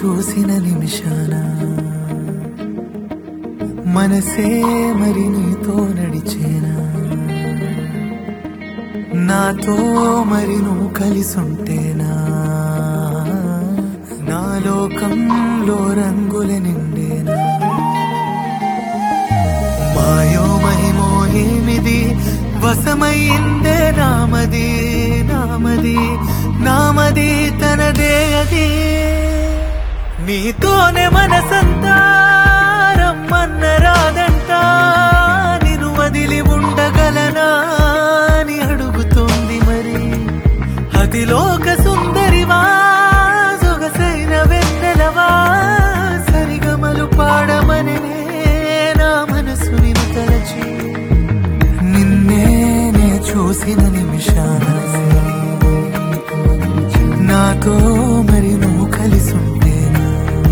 చూసిన నిమిషాన మనసే మరి నీతో నడిచేనా నాతో మరి నువ్వు కలిసుంటేనా నా లోకంలో రంగుల నిండేనా మాయో మహిమో ఏమిది వశమయ్యిందే నామది నామది నామది తనదే అది నీతోనే మనసంతా రమ్మన్న రాదంట నిన్ను వదిలి ఉండగలనా అని అడుగుతోంది మరి అతిలోక సుందరివా సొగసైన వెన్నెలవా సరిగమలు పాడమని నా మనసు నిన్ను తలచి నిన్నే నే చూసిన నిమిషాన నాతో మరి నువ్వు కలిసి ఉంటేనా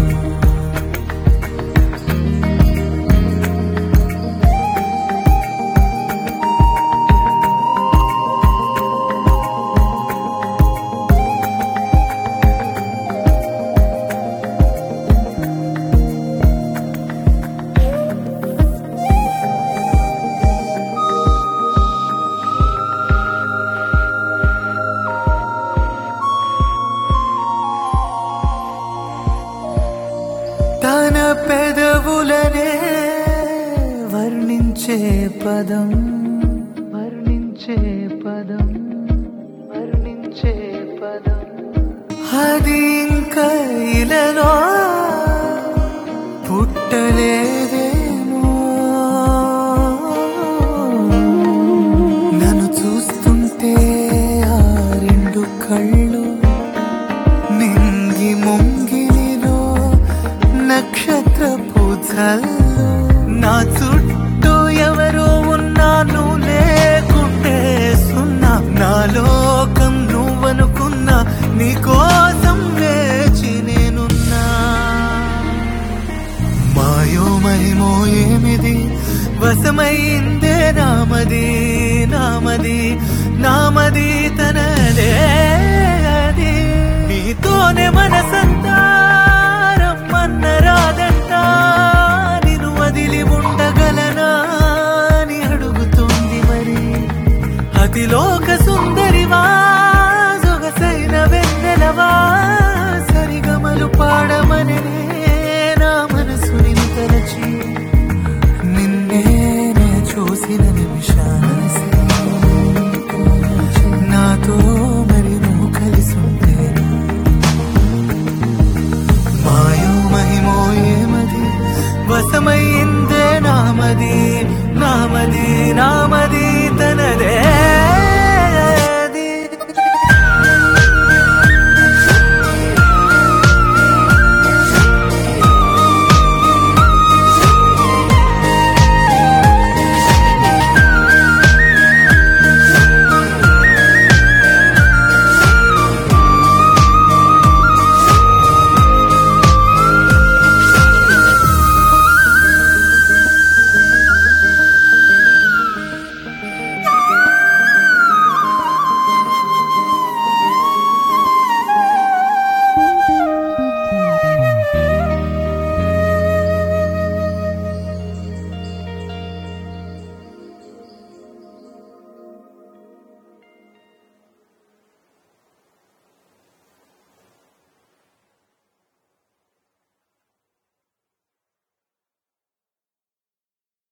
తన పెదవులనే వర్ణించే పదం వర్ణించే పదం వర్ణించే పదం అది ఇంకా ఇలలో పుట్టలేదేమో నన్ను చూస్తుంటే ఆ రెండు కళ్ళు నింగి ముంగిలిలో నక్షత్ర పూజల్లో నా చుట్టూ ఎవరో ఉన్నాను లేకుంటే సున్నా నా లోకం నువ్వనుకున్నా నీకోసం వేచి నేనున్నా మాయో మహిమో ఏమిది వశమైందే నామది నామది నామది తన